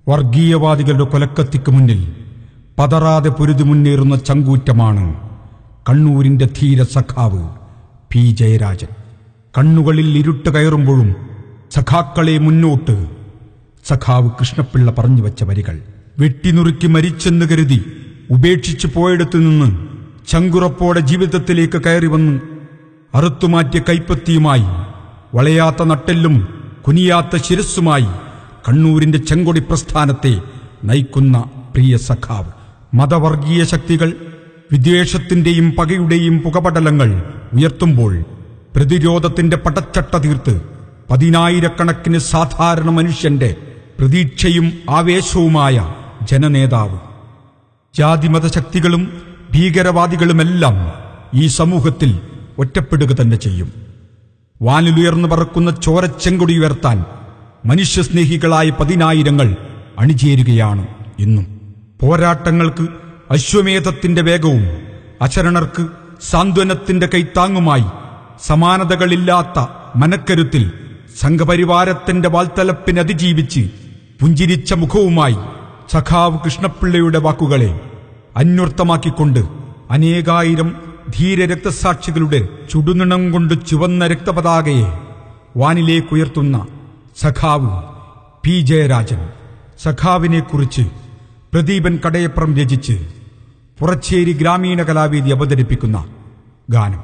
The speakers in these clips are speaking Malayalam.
വർഗീയവാദികളുടെ കൊലക്കത്തിക്ക് മുന്നിൽ പതറാതെ പൊരുതി മുന്നേറുന്ന ചങ്കൂറ്റമാണ് കണ്ണൂരിന്റെ ധീര സഖാവ് പി ജയരാജൻ കണ്ണുകളിൽ ഇരുട്ട് കയറുമ്പോഴും സഖാക്കളെ മുന്നോട്ട് സഖാവ് കൃഷ്ണപിള്ള പറഞ്ഞു വച്ച വരികൾ വെട്ടിനുറുക്കി മരിച്ചെന്ന് കരുതി ഉപേക്ഷിച്ചു പോയിടത്തു നിന്ന് ചങ്കുറപ്പോടെ ജീവിതത്തിലേക്ക് കയറി വന്ന് അറുത്തുമാറ്റിയ കൈപ്പത്തിയുമായി വളയാത്ത നട്ടെല്ലും കുനിയാത്ത ശിരസ്സുമായി കണ്ണൂരിന്റെ ചെങ്കൊടി പ്രസ്ഥാനത്തെ നയിക്കുന്ന പ്രിയ സഖാവ് മതവർഗീയ ശക്തികൾ വിദ്വേഷത്തിന്റെയും പകയുടെയും പുകപടലങ്ങൾ ഉയർത്തുമ്പോൾ പ്രതിരോധത്തിന്റെ പടച്ചട്ട തീർത്ത് പതിനായിരക്കണക്കിന് സാധാരണ മനുഷ്യന്റെ പ്രതീക്ഷയും ആവേശവുമായ ജനനേതാവ് ജാതിമത ശക്തികളും ഭീകരവാദികളുമെല്ലാം ഈ സമൂഹത്തിൽ ഒറ്റപ്പെടുക തന്നെ ചെയ്യും വാനിലുയർന്നു പറക്കുന്ന ചോരച്ചെങ്കൊടി ഉയർത്താൻ മനുഷ്യസ്നേഹികളായ പതിനായിരങ്ങൾ അണിചേരുകയാണ് ഇന്നും പോരാട്ടങ്ങൾക്ക് അശ്വമേധത്തിന്റെ വേഗവും അശരണർക്ക് സാന്ത്വനത്തിന്റെ കൈത്താങ്ങുമായി സമാനതകളില്ലാത്ത മനക്കരുത്തിൽ സംഘപരിവാരത്തിന്റെ വാൽത്തലപ്പിന് അതിജീവിച്ച് പുഞ്ചിരിച്ച മുഖവുമായി സഖാവ് കൃഷ്ണപിള്ളയുടെ വാക്കുകളെ അന്വർത്ഥമാക്കിക്കൊണ്ട് അനേകായിരം ധീര രക്തസാക്ഷികളുടെ ചുടുനിണം കൊണ്ട് ചുവന്ന രക്തപതാകയെ വാനിലേക്കുയർത്തുന്ന സഖാവ് പി ജയരാജൻ സഖാവിനെക്കുറിച്ച് പ്രദീപൻ കടയപ്പുറം രചിച്ച് പുറച്ചേരി ഗ്രാമീണ കലാവേദി അവതരിപ്പിക്കുന്ന ഗാനം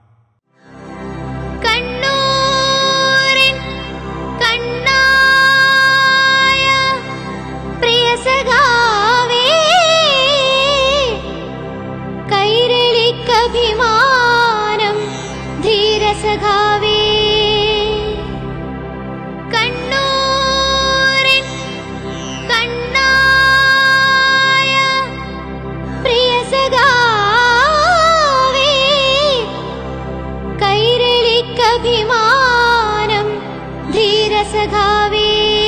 കണ്ണൂരിൻ കണ്ണായ പ്രിയ സഖാവേ കൈരളിക്കഭിമാനം ധീര സഖാവേ കണ്ണൂരിൻ കണ്ണായ പ്രിയ സഖാവേ കൈരളിക്കഭിമാനം ധീര സഖാവേ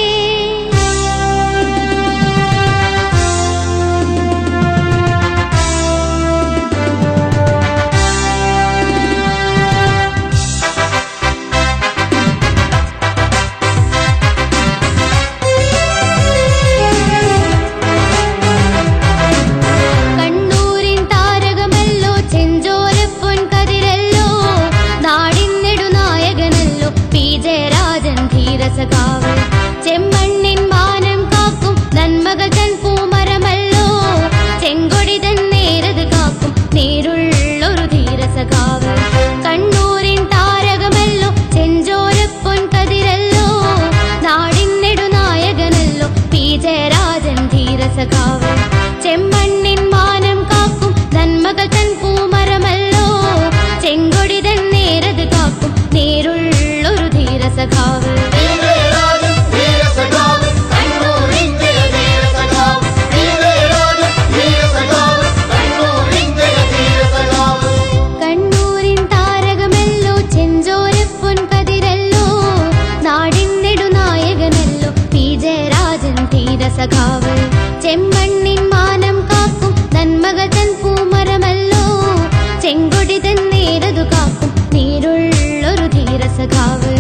കണ്ണൂരിൻ താരകമല്ലോ ചെഞ്ചോരപ്പൊൻ കതിരല്ലോ നാടിൻ നെടുനായകനല്ലോ പി ജയരാജൻ ധീരസഖാവ് ചെമ്മണ്ണിൻ മാനം കാക്കും നന്മകൾ തൻ പൂമരമല്ലോ ചെങ്കൊടി തൻ നേരത് കാക്കും നേരുള്ളൊരു ധീരസഖാവ് കണ്ണൂരിൻ താരകമല്ലോ ചെഞ്ചോരപ്പൊൻ കതിരല്ലോ നാടിൻ നെടുനായകനല്ലോ പി ജയരാജൻ ധീരസഖാവ് ചെമ്മണ്ണിൻ മാനം കാക്കും നന്മകൾ തൻ പൂമരമല്ലോ ചെങ്കൊടി തൻ നേരത് കാക്കും നേരുള്ളൊരു ധീരസഖാവ് വീരരാജൻ വീരസഖാവ് കണ്ണൂരിന്റെ വീരസഖാവ് വീരരാജൻ വീരസഖാവ് കണ്ണൂരിന്റെ വീരസഖാവ് കണ്ണൂരിൻ താരകമല്ലോ ചെഞ്ചോരപ്പൊൻ കതിരല്ലോ നാടിൻ നെടുനായകനല്ലോ പി ജയരാജൻ ധീരസഖാവ് ചെമ്മണ്ണിൻ മാനം കാക്കും നന്മകൾ തൻ പൂമരമല്ലോ ചെങ്കൊടി തൻ നേരതു കാക്കും നീരുള്ളൊരു ധീരസഖാവ്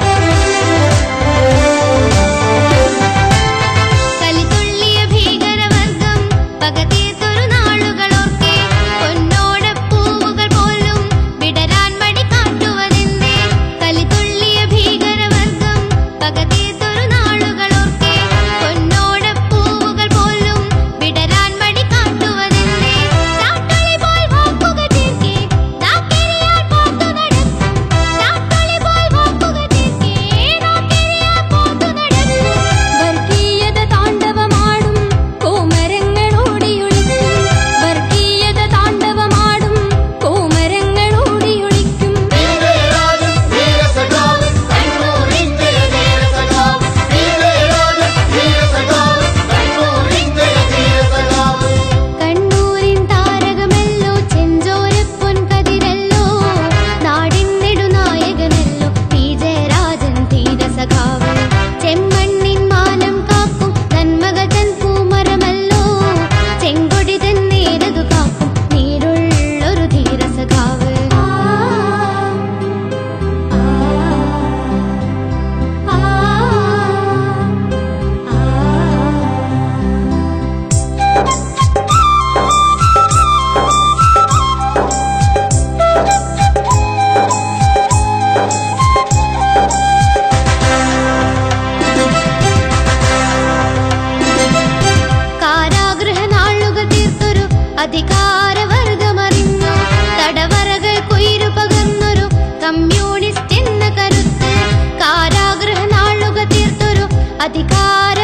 കലിതുള്ളിയ ഭീകരവ പ്രതികാര